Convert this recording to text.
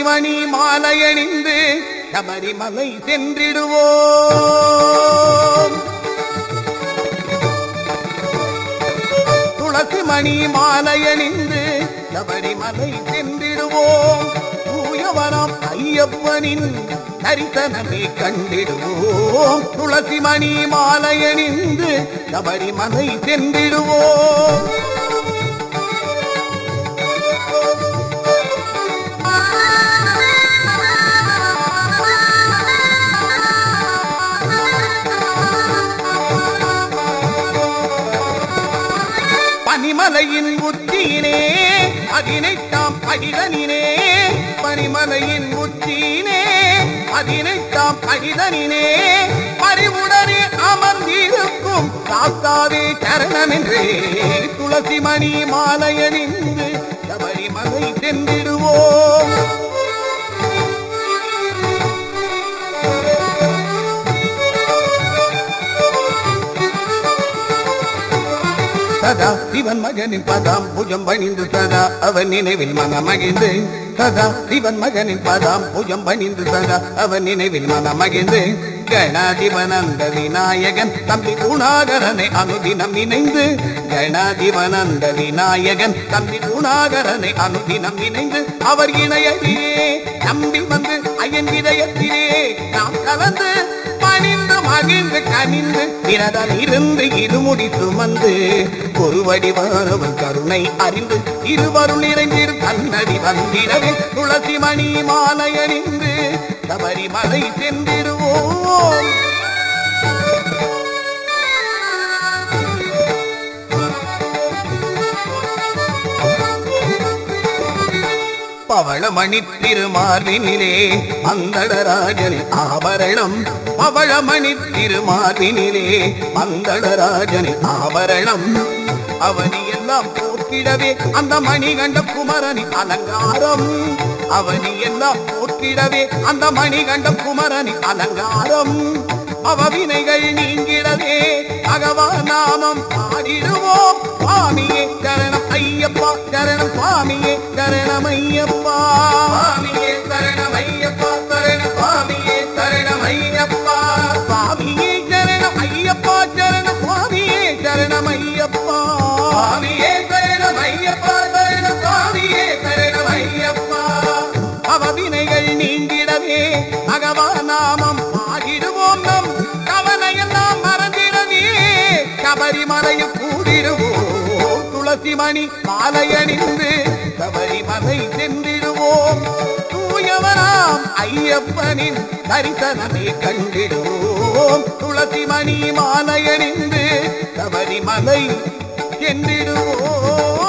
மணி மாலையணிந்து சபரிமலை சென்றிடுவோம் துளசி மணி மாலையணிந்து சபரிமலை சென்றிடுவோம் தூயவனம் ஐயப்பனின் தரிசனமே கண்டிடுவோம் துளசி மணி மாலையணிந்து சபரிமலை சென்றிடுவோம் பனிமலையின் உச்சியினே பதினெட்டாம் படிதனினே பனிமலையின் உச்சியினே பதினெட்டாம் படிதனினே பறிவுடனே அமர்ந்திருக்கும் சாஸ்தாவே சரணமென்றே துளசி மணி மாலையணிந்து சபரிமலை சென்றிடுவோம் சதா சிவன் மகனின் பதாம் புஜம் பணிந்து சதா அவன் நினைவில் மனமகிழ்ந்து சதா சிவன் மகனின் பதாம் புஜம் பணிந்து சதா அவன் நினைவில் மனமகிழ்ந்து கணாதிபனந்த விநாயகன் தம்பி குணாகரனை அனுதினம் இணைந்து கணாதிபனந்த விநாயகன் தம்பி குணாகரனை அனுதினம் இணைந்து அவர் இணையடியே நம்பி வந்து ஐயன் இதயத்திலே நாம் கலந்து பணிந்து மகிழ்ந்து கனிந்து விரதம் இருந்து இருமுடி சுமந்து ஒரு வடிவானவன் கருணை அறிந்து இருவருள் நிறைந்திரு கண்ணடி வந்திடவே துளசி மணி மாலை அணிந்து சபரிமலை சென்றிடுவோம் பவளமணி திருமார்பினிலே மந்தளராஜனின் ஆபரணம் பவளமணி திருமார்பினிலே மந்தளராஜனின் ஆபரணம் அவனி எல்லாம் போற்றிடவே அந்த மணிகண்ட குமரனின் அலங்காரம் அவனி எல்லாம் போற்றிடவே அந்த மணிகண்ட குமரனின் அலங்காரம் அவவினைகள் நீங்கிடவே அகவா நாமம் பாடிடுவோம் சுவாமியே சரணம் ஐயப்பா சரணம் சுவாமியே சரணம் ஐயப்பா சுவாமியே சரணம் ஐயப்பா சரணம் சுவாமியே சரணம் ஐயப்பா சுவாமியே சரணம் ஐயப்பா சரணம் சுவாமியே சரணம் ஐயப்பா சுவாமியே சரணம் ஐயப்பா சரணம் சுவாமியே சரணம் ஐயப்பா அவவினைகள் நீங்கிடவே அகவா நாமம் பாடிடுவோம் நம் கவலையெல்லாம் மறந்திடவே சபரிமலையில் கூடிடுவோம் துளசி மணி மாலையணிந்து சபரிமலை சென்றிடுவோம் தூயவனாம் ஐயப்பனின் தரிசனமே கண்டிடுவோம் துளசி மணி மாலையணிந்து சபரிமலை சென்றிடுவோம்